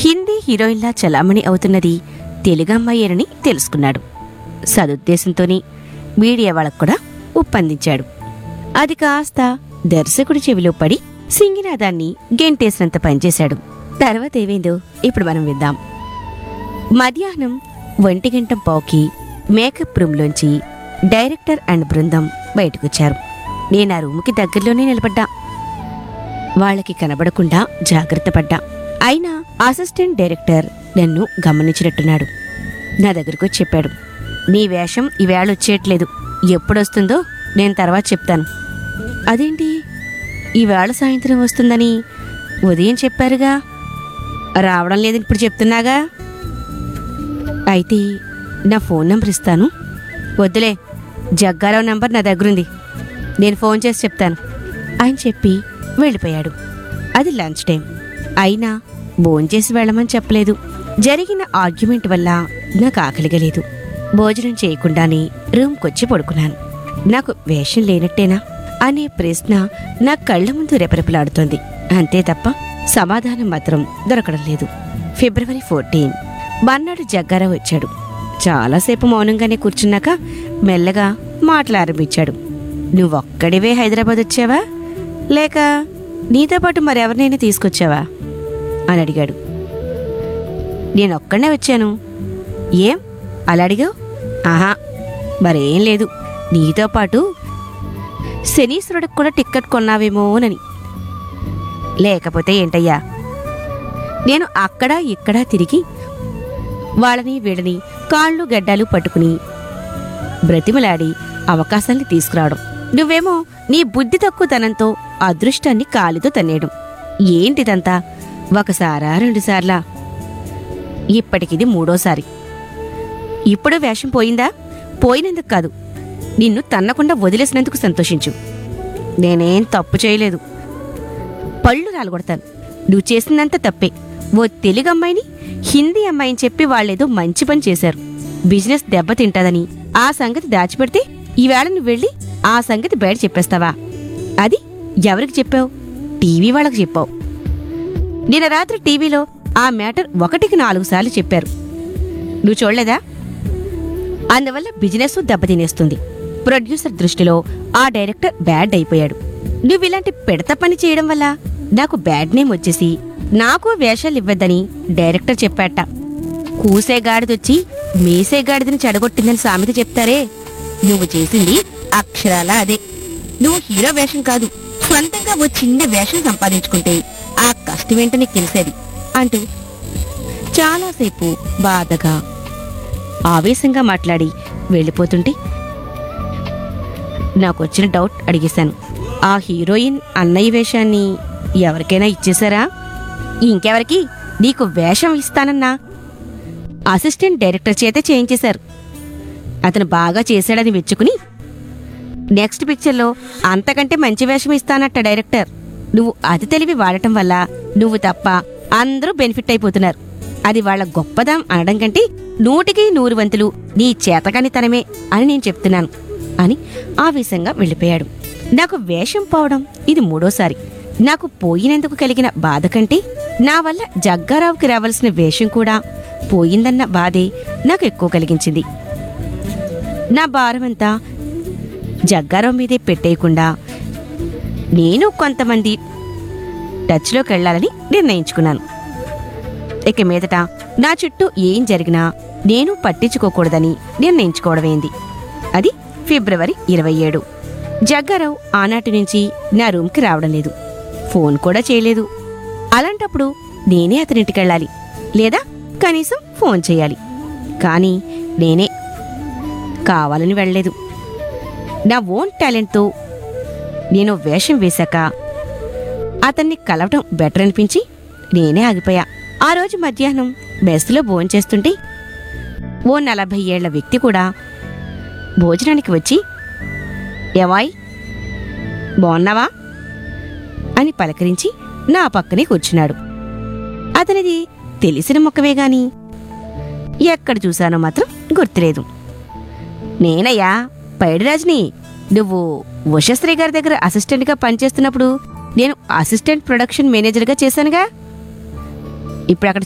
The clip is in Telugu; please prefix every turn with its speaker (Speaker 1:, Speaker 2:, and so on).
Speaker 1: హిందీ హీరోయిన్లా చలామణి అవుతున్నది తెలుగమ్మాయేనని తెలుసుకున్నాడు సదుద్దేశంతోనే మీడియా వాళ్ళకు కూడా ఒప్పందించాడు అది కాస్త దర్శకుడి చెవిలో పడి సింగినాదాన్ని గెంటేసినంత పనిచేశాడు తర్వాత ఏమైందో ఇప్పుడు మనం విద్దాం మధ్యాహ్నం ఒంటి గంట పావుకి మేకప్ రూమ్లోంచి డైరెక్టర్ అండ్ బృందం బయటకొచ్చారు నేను ఆ రూమ్కి దగ్గరలోనే నిలబడ్డా వాళ్ళకి కనబడకుండా జాగ్రత్త పడ్డా అయినా అసిస్టెంట్ డైరెక్టర్ నన్ను గమనించినట్టున్నాడు నా దగ్గరకు వచ్చి చెప్పాడు నీ వేషం ఈవేళ వచ్చేయట్లేదు ఎప్పుడొస్తుందో నేను తర్వాత చెప్తాను అదేంటి ఈవేళ సాయంత్రం వస్తుందని ఉదయం చెప్పారుగా రావడం లేదని ఇప్పుడు చెప్తున్నాగా అయితే నా ఫోన్ నంబర్ ఇస్తాను వద్దులే జగ్గారావు నంబర్ నా దగ్గరుంది నేను ఫోన్ చేసి చెప్తాను అని చెప్పి వెళ్ళిపోయాడు అది లంచ్ టైం అయినా భోంచేసి వెళ్ళమని చెప్పలేదు జరిగిన ఆర్గ్యుమెంట్ వల్ల నాకు ఆకలిగా లేదు భోజనం చేయకుండానే రూమ్కొచ్చి పడుకున్నాను నాకు వేషం లేనట్టేనా అనే ప్రశ్న నా కళ్ళ ముందు రెపరెపలాడుతోంది అంతే తప్ప సమాధానం మాత్రం దొరకడం లేదు ఫిబ్రవరి ఫోర్టీన్ మర్నాడు జగ్గారావు వచ్చాడు చాలాసేపు మౌనంగానే కూర్చున్నాక మెల్లగా మాట్లారంభించాడు నువ్వొక్కడివే హైదరాబాద్ వచ్చావా లేక నీతో పాటు మరెవరినైనా తీసుకొచ్చావా అని అడిగాడు నేనొక్కడనే వచ్చాను ఏం అలా అడిగావు ఆహా మరేం లేదు నీతో పాటు శనీశ్వరుడికి కూడా టిక్కెట్ కొన్నావేమోనని లేకపోతే ఏంటయ్యా నేను అక్కడ ఇక్కడ తిరిగి వాళ్ళని వీళ్ళని కాళ్ళు గడ్డాలు పట్టుకుని బ్రతిమలాడి అవకాశాల్ని తీసుకురావడం నువ్వేమో నీ బుద్ధి తక్కువతనంతో అదృష్టాన్ని కాలితో తన్నేయడం ఏంటిదంతా ఒకసారా రెండుసార్లా ఇప్పటికిది మూడోసారి ఇప్పుడు వేషం పోయిందా పోయినందుకు కాదు నిన్ను తన్నకుండా వదిలేసినందుకు సంతోషించు నేనేం తప్పు చేయలేదు పళ్ళు రాలగొడతాను నువ్వు చేసిందంత తప్పే ఓ తెలుగు అమ్మాయిని హిందీ అమ్మాయిని చెప్పి వాళ్ళేదో మంచి పని చేశారు బిజినెస్ దెబ్బతింటదని ఆ సంగతి దాచిపెడితే ఈవేళ నువ్వు వెళ్ళి ఆ సంగతి బయట చెప్పేస్తావా అది ఎవరికి చెప్పావు టీవీ వాళ్ళకి చెప్పావు నిన్న రాత్రి టీవీలో ఆ మ్యాటర్ ఒకటికి నాలుగు సార్లు చెప్పారు నువ్వు చూడలేదా అందువల్ల బిజినెస్ దెబ్బతినేస్తుంది ప్రొడ్యూసర్ దృష్టిలో ఆ డైరెక్టర్ బ్యాడ్ అయిపోయాడు నువ్వు ఇలాంటి పెడత పని చేయడం వల్ల నాకు బ్యాడ్ నేమ్ వచ్చేసి నాకు వేషాలు ఇవ్వద్దని డైరెక్టర్ చెప్పాట కూసే గాడిదొచ్చి మేసే గాడిదని చెడగొట్టిందని సామెత చెప్తారే నువ్వు చేసింది అక్షరాల అదే నువ్వు హీరో వేషం కాదు స్వంతంగా ఓ చిన్న వేషం సంపాదించుకుంటే ఆ కష్టమేంటో నీకు తెలిసేది అంటూ చాలాసేపు బాధగా ఆవేశంగా మాట్లాడి వెళ్ళిపోతుంటే నాకు వచ్చిన డౌట్ అడిగేశాను ఆ హీరోయిన్ అన్నయ్య వేషాన్ని ఎవరికైనా ఇచ్చేశారా ఇంకెవరికి నీకు వేషం ఇస్తానన్నా అసిస్టెంట్ డైరెక్టర్ చేతే చేయించేశారు అతను బాగా చేశాడని మెచ్చుకుని నెక్స్ట్ పిక్చర్లో అంతకంటే మంచి వేషం ఇస్తానట్ట డైరెక్టర్ నువ్వు అతి తెలివి వాడటం వల్ల నువ్వు తప్ప అందరూ బెనిఫిట్ అయిపోతున్నారు అది వాళ్ళ గొప్పదం అనడం కంటే నూటికి నూరు వంతులు నీ చేతకానితనమే అని నేను చెప్తున్నాను అని ఆవేశంగా వెళ్ళిపోయాడు నాకు వేషం పోవడం ఇది మూడోసారి నాకు పోయినందుకు కలిగిన బాధ కంటే నా వల్ల జగ్గారావుకి రావాల్సిన వేషం కూడా పోయిందన్న బాధే నాకు ఎక్కువ కలిగించింది నా భారమంతా జగ్గారావు మీదే పెట్టేయకుండా నేను కొంతమంది టచ్లోకి వెళ్ళాలని నిర్ణయించుకున్నాను ఇక మీదట నా చుట్టూ ఏం జరిగినా నేను పట్టించుకోకూడదని నిర్ణయించుకోవడమైంది అది ఫిబ్రవరి ఇరవై ఏడు జగ్గారావు ఆనాటి నుంచి నా రూమ్కి రావడం లేదు ఫోన్ కూడా చేయలేదు అలాంటప్పుడు నేనే అతనింటికి వెళ్ళాలి లేదా కనీసం ఫోన్ చేయాలి కానీ నేనే కావాలని వెళ్ళలేదు నా ఓన్ టాలెంట్తో నేను వేషం వేశాక అతన్ని కలవటం బెటర్ అనిపించి నేనే ఆగిపోయా ఆ రోజు మధ్యాహ్నం మెస్లో భోంచేస్తుంటే ఓ నలభై ఏళ్ల వ్యక్తి కూడా భోజనానికి వచ్చి ఏవాయ్ బాగున్నావా అని పలకరించి నా పక్కనే కూర్చున్నాడు అతనిది తెలిసిన మొక్కవే గాని ఎక్కడ చూశానో మాత్రం గుర్తులేదు నేనయ్యా పైడిరాజుని నువ్వు ఉషశ్రీ గారి దగ్గర అసిస్టెంట్గా పనిచేస్తున్నప్పుడు నేను అసిస్టెంట్ ప్రొడక్షన్ మేనేజర్గా చేశానుగా ఇప్పుడు అక్కడ